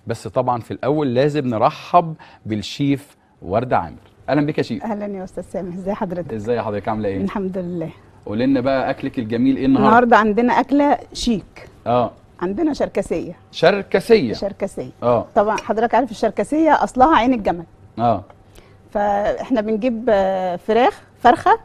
بس طبعا في الاول لازم نرحب بالشيف ورده عامر اهلا بك يا شيف اهلا يا استاذ سامح ازي حضرتك ازاي حضرتك عامله ايه الحمد لله قولي لنا بقى اكلك الجميل ايه النهارده النهارده عندنا اكله شيك اه عندنا شركسيه شركسيه شركسيه اه طبعا حضرتك عارف الشركسيه اصلها عين الجمل اه فاحنا بنجيب آه، فراخ فرخه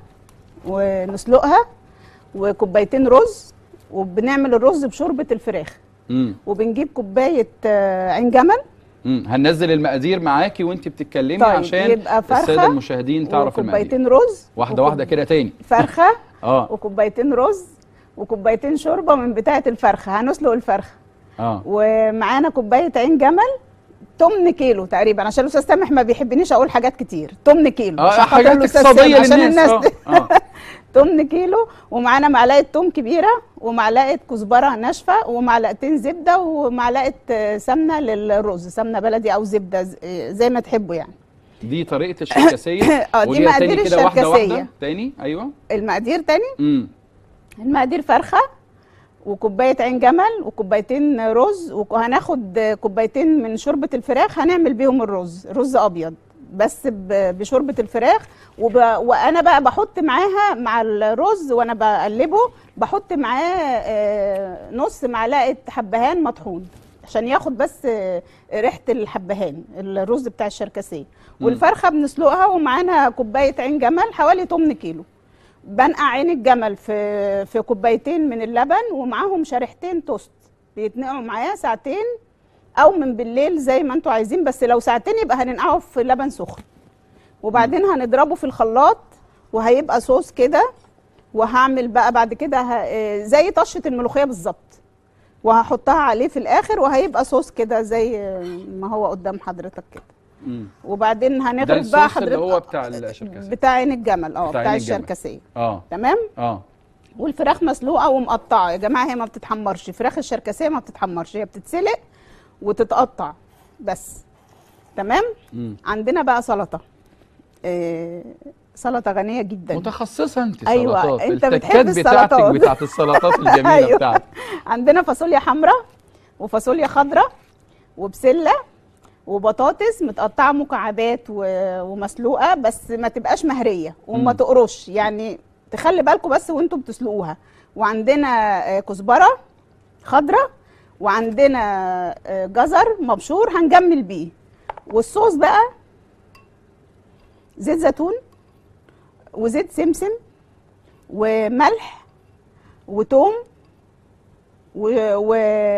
ونسلقها وكوبايتين رز وبنعمل الرز بشوربه الفراخ امم وبنجيب كوبايه آه، عين جمل امم هننزل المقادير معاكي وانت بتتكلمي طيب، عشان يبقى فرخة الساده المشاهدين تعرف المقادير وكوبايتين رز واحده واحده كده تاني فرخه اه وكوبايتين رز وكوبايتين شوربه من بتاعه الفرخه هنسلق الفرخه اه ومعانا كوبايه عين جمل تمن كيلو تقريبا عشان الاستاذ سامح ما بيحبنيش اقول حاجات كتير تمن كيلو اه عشان خاطر حاجات الأستاذ اقتصاديه سامح، عشان للناس الناس اه اه تمن كيلو ومعانا معلقه توم كبيره ومعلقه كزبره ناشفه ومعلقتين زبده ومعلقه آه، سمنه للرز سمنه بلدي او زبده ز- آه، زي ما تحبوا يعني دي طريقه الشركسيه اه، دي قوليها تاني مقادير كده واحده واحده الشركسية. تاني ايوه المقادير تاني امم المقادير فرخه وكوبايه عين جمل وكوبايتين رز وهناخد كوبايتين من شوربه الفراخ هنعمل بيهم الرز رز ابيض بس ب- بشوربه الفراخ وب... وانا بقى بحط معاها مع الرز وانا بقلبه بحط معاه آه، نص معلقه حبهان مطحون عشان ياخد بس آه، ريحه الحبهان الرز بتاع الشركسيه مم. والفرخه بنسلقها ومعانا كوبايه عين جمل حوالي 8 كيلو بنقع عين الجمل في في كوبايتين من اللبن ومعاهم شريحتين توست بيتنقعوا معايا ساعتين او من بالليل زي ما انتوا عايزين بس لو ساعتين يبقى هننقعه في لبن سخن وبعدين هنضربه في الخلاط وهيبقى صوص كده وهعمل بقى بعد كده ه- آه، زي طشه الملوخيه بالظبط وهحطها عليه في الاخر وهيبقى صوص كده زي آه، ما هو قدام حضرتك كده امم وبعدين ده هنغرف بقى الصوص اللي حضرتك هو بتاع الشركسيه بتاع عين الجمل اه بتاع بتاع, عين الجمل. الشركسيه اه تمام اه والفراخ مسلوقه ومقطعه يا جماعه هي ما بتتحمرش فراخ الشركسيه ما بتتحمرش هي بتتسلق وتتقطع بس تمام امم عندنا بقى سلطه إيه سلطه غنيه جدا متخصصه انت أيوة، سلطات أنت التكات بتحب بتاعتك السلطات. بتاعت السلطات الجميله أيوة. بتاعتك عندنا فاصوليا حمراء وفاصوليا خضراء وبسله وبطاطس متقطعه مكعبات و- ومسلوقه بس ما تبقاش مهريه وما مم. تقرش يعني تخلي بالكم بس وانتوا بتسلقوها وعندنا آه، كزبره خضراء وعندنا آه، جزر مبشور هنجمل بيه والصوص بقى زيت زيتون وزيت سمسم وملح وتوم و... و...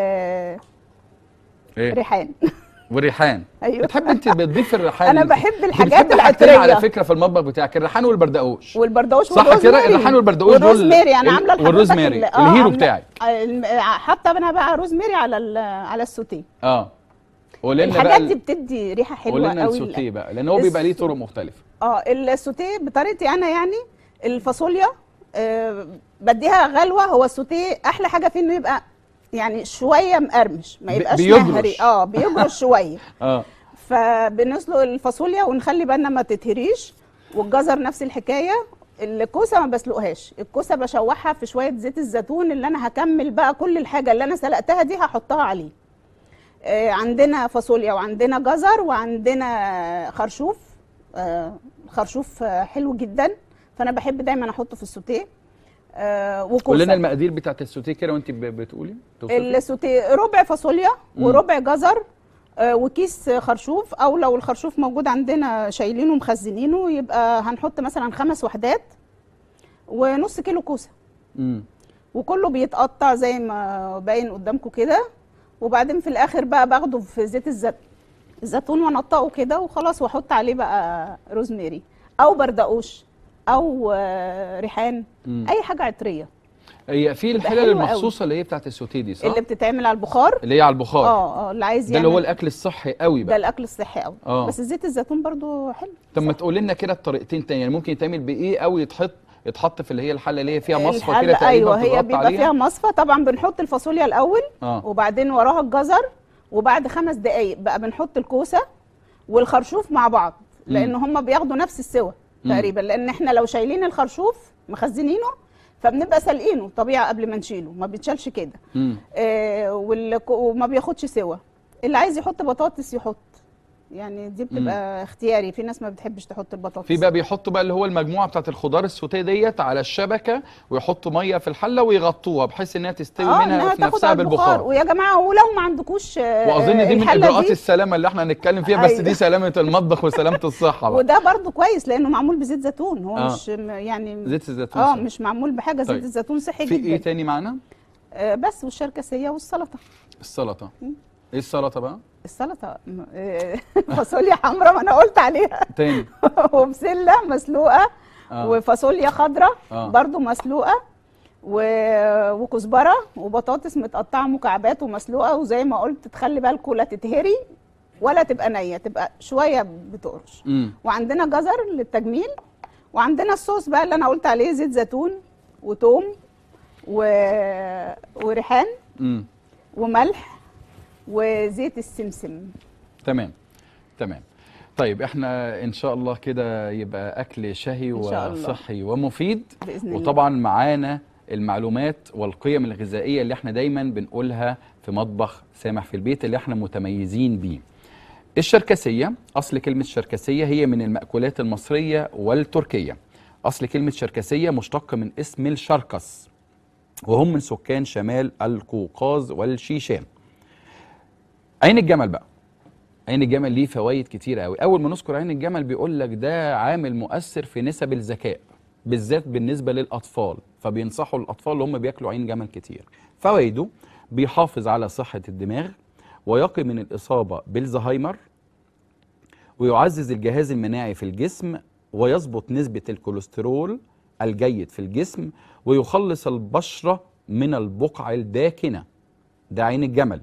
ايه ريحان والريحان ايوه بتحب انت بتضيف الريحان انا انت- بحب انت الحاجات بتحب حاجتين على العطريه فكره في المطبخ بتاعك الريحان والبردقوش والبردقوش صح كده والروزماري. الريحان والبردقوش دول والروزماري انا ال- عامله لحضرتك والروزماري ال- آه، الهيرو عاملة- بتاعك الم- حاطه انا بقى روزماري على ال- على السوتيه اه قول لنا الحاجات دي بقى بتدي ريحه قول حلوه لنا قوي السوتيه بقى لان هو بيبقى ليه الس- طرق مختلفه اه السوتيه بطريقتي انا يعني الفاصوليا آه بديها غلوه هو السوتيه احلى حاجه فيه انه يبقى يعني شويه مقرمش ما بي- يبقاش بيجرش. مهري اه بيجرش شويه اه فبنسلق الفاصوليا ونخلي بالنا ما تتهريش والجزر نفس الحكايه الكوسه ما بسلقهاش الكوسه بشوحها في شويه زيت الزيتون اللي انا هكمل بقى كل الحاجه اللي انا سلقتها دي هحطها عليه آه، عندنا فاصوليا وعندنا جزر وعندنا خرشوف آه، خرشوف آه، حلو جدا فانا بحب دايما احطه في السوتيه آه، قول لنا وكوسه المقادير بتاعت السوتيه كده وانت ب- بتقولي توصفي. السوتيه ربع فاصوليا مم. وربع جزر آه، وكيس خرشوف او لو الخرشوف موجود عندنا شايلينه ومخزنينه يبقى هنحط مثلا خمس وحدات ونص كيلو كوسه امم وكله بيتقطع زي ما باين قدامكم كده وبعدين في الاخر بقى باخده في زيت الزيت الزيتون وانقطعه كده وخلاص واحط عليه بقى روزماري او بردقوش او آه، ريحان مم. اي حاجه عطريه هي في الحلل حلوة المخصوصه اللي هي بتاعت السوتيه دي صح اللي بتتعمل على البخار اللي هي على البخار اه اه اللي عايز ده اللي هو يعمل- الاكل الصحي قوي ده بقى الاكل الصحي قوي آه. بس زيت الزيتون برضو حلو طب ما تقول لنا كده الطريقتين تاني يعني ممكن يتعمل بايه او يتحط يتحط في اللي هي الحله اللي هي فيها مصفى الحلة- كده تقريبا ايوه هي بتتغطى بيبقى عليها فيها مصفى طبعا بنحط الفاصوليا الاول اه وبعدين وراها الجزر وبعد خمس دقايق بقى بنحط الكوسه والخرشوف مع بعض لان هم بياخدوا نفس السوى مم. تقريبا لان احنا لو شايلين الخرشوف مخزنينه فبنبقى سالقينه طبيعي قبل ما نشيله ما بيتشالش كده امم آه والك- وما بياخدش سوى اللي عايز يحط بطاطس يحط يعني دي بتبقى اختياري في ناس ما بتحبش تحط البطاطس في بقى بيحطوا بقى اللي هو المجموعه بتاعت الخضار السوتيه ديت على الشبكه ويحطوا ميه في الحله ويغطوها بحيث انها تستوي اه منها انها في تاخد نفسها على البخار بالبخار ويا جماعه ولو ما عندكوش آه، واظن دي من الحلة اجراءات دي السلامه اللي احنا هنتكلم فيها بس أيوة. دي سلامه المطبخ وسلامه الصحه بقى وده برضو كويس لانه معمول بزيت زيتون هو آه. مش م- يعني زيت الزيتون اه صح. مش معمول بحاجه زيت طيب. الزيتون صحي في جدا ايه تاني معانا آه بس والشركسيه والسلطه السلطه مم. ايه السلطه بقى السلطه م- آه، فاصوليا حمراء ما انا قلت عليها تاني وبسله مسلوقه آه. وفاصوليا خضراء آه. برضو مسلوقه و... وكزبره وبطاطس متقطعه مكعبات ومسلوقه وزي ما قلت تخلي بالكم لا تتهري ولا تبقى نيه تبقى شويه بتقرش امم وعندنا جزر للتجميل وعندنا الصوص بقى اللي انا قلت عليه زيت زيتون وتوم و... وريحان امم وملح وزيت السمسم تمام تمام طيب احنا ان شاء الله كده يبقى اكل شهي إن شاء الله. وصحي ومفيد باذن الله وطبعا معانا المعلومات والقيم الغذائيه اللي احنا دايما بنقولها في مطبخ سامح في البيت اللي احنا متميزين بيه الشركسيه اصل كلمه شركسيه هي من المأكولات المصريه والتركيه اصل كلمه شركسيه مشتق من اسم الشركس وهم من سكان شمال القوقاز والشيشان عين الجمل بقى عين الجمل ليه فوائد كتير قوي اول ما نذكر عين الجمل بيقول لك ده عامل مؤثر في نسب الذكاء بالذات بالنسبه للاطفال فبينصحوا الاطفال اللي هم بياكلوا عين جمل كتير فوائده بيحافظ على صحه الدماغ ويقي من الاصابه بالزهايمر ويعزز الجهاز المناعي في الجسم ويظبط نسبه الكوليسترول الجيد في الجسم ويخلص البشره من البقع الداكنه ده عين الجمل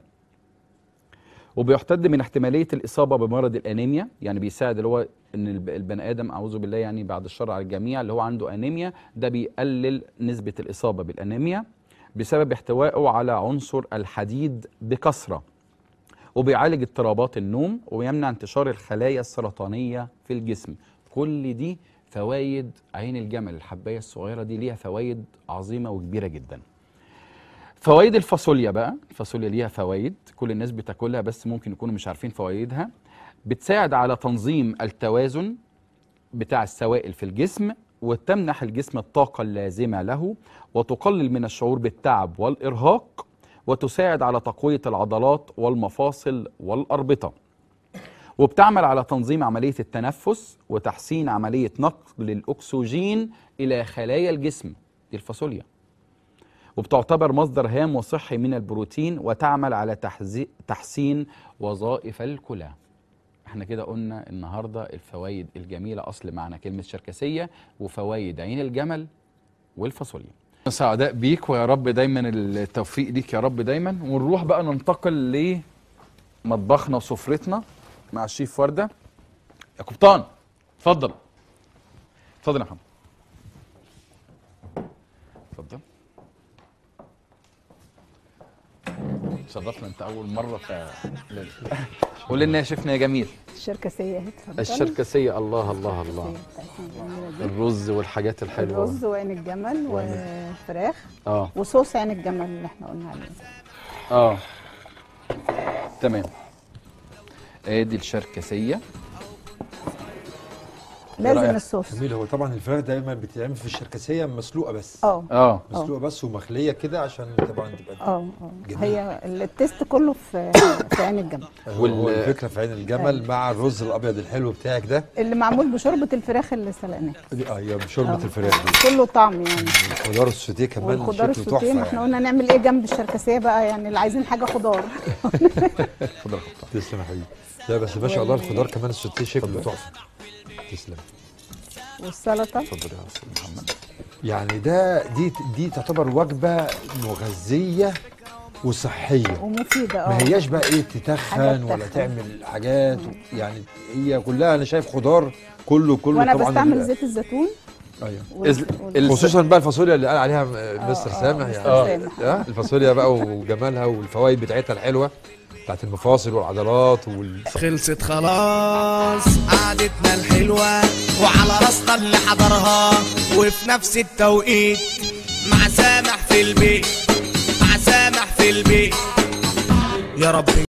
وبيحتد من احتماليه الاصابه بمرض الانيميا يعني بيساعد اللي هو ان الب- البني ادم اعوذ بالله يعني بعد الشر على الجميع اللي هو عنده انيميا ده بيقلل نسبه الاصابه بالانيميا بسبب احتوائه على عنصر الحديد بكثره وبيعالج اضطرابات النوم ويمنع انتشار الخلايا السرطانيه في الجسم كل دي فوائد عين الجمل الحبايه الصغيره دي ليها فوائد عظيمه وكبيره جدا فوائد الفاصوليا بقى الفاصوليا ليها فوائد كل الناس بتاكلها بس ممكن يكونوا مش عارفين فوائدها بتساعد على تنظيم التوازن بتاع السوائل في الجسم وتمنح الجسم الطاقة اللازمة له وتقلل من الشعور بالتعب والإرهاق وتساعد على تقوية العضلات والمفاصل والأربطة وبتعمل على تنظيم عملية التنفس وتحسين عملية نقل الأكسجين إلى خلايا الجسم دي الفاصوليا وبتعتبر مصدر هام وصحي من البروتين وتعمل على تحزي- تحسين وظائف الكلى احنا كده قلنا النهارده الفوائد الجميله اصل معنى كلمه شركسيه وفوائد عين الجمل والفاصوليا سعداء بيك ويا رب دايما التوفيق ليك يا رب دايما ونروح بقى ننتقل لمطبخنا وسفرتنا مع الشيف ورده يا قبطان اتفضل اتفضل يا محمد اتفضل شرفنا انت اول مره ف قول لنا يا شيفنا يا جميل الشركسيه اهي اتفضل. الشركسيه الله الله الله الشركسية بتاعتنا الجميلة دي. الرز والحاجات الحلوه الرز وعين الجمل والفراخ اه وصوص عين الجمل اللي احنا قلنا عليه اه تمام ادي الشركسيه لازم رأيك؟ الصوص جميل هو طبعا الفراخ دايما بتتعمل في الشركسيه مسلوقه بس اه اه مسلوقه بس ومخليه كده عشان طبعا تبقى اه اه جميل. هي التيست كله في في عين الجمل هو وال- هو الفكره في عين الجمل مع الرز الابيض الحلو بتاعك ده اللي معمول بشوربه الفراخ اللي سلقناها دي اه هي شوربه آه. الفراخ دي كله طعم يعني الخضار السوتيه كمان والخضار شكله السوتيه ما تحفه احنا يعني قلنا نعمل ايه جنب الشركسيه بقى يعني اللي عايزين حاجه خضار اتفضل يا قبطان تسلم يا حبيبي لا بس ما شاء الله الخضار كمان السوتيه شكله تحفه تسلم والسلطه اتفضل يا استاذ محمد يعني ده دي دي تعتبر وجبه مغذيه وصحيه ومفيده ما اه هياش بقى ايه حاجات تتخن ولا تخن. تعمل حاجات يعني هي كلها انا شايف خضار كله كله وانا طبعا بستعمل ال- زيت الزيتون ايوه وال- إز- وال- ال- خصوصا بقى الفاصوليا اللي قال عليها م- مستر آه، سامح مستر يعني سامح. آه، الفاصوليا بقى وجمالها والفوائد بتاعتها الحلوه بتاعت المفاصل والعضلات وال... خلصت خلاص قعدتنا الحلوة وعلى راسنا اللي حضرها وفي نفس التوقيت مع سامح في البيت مع سامح في البيت يا رب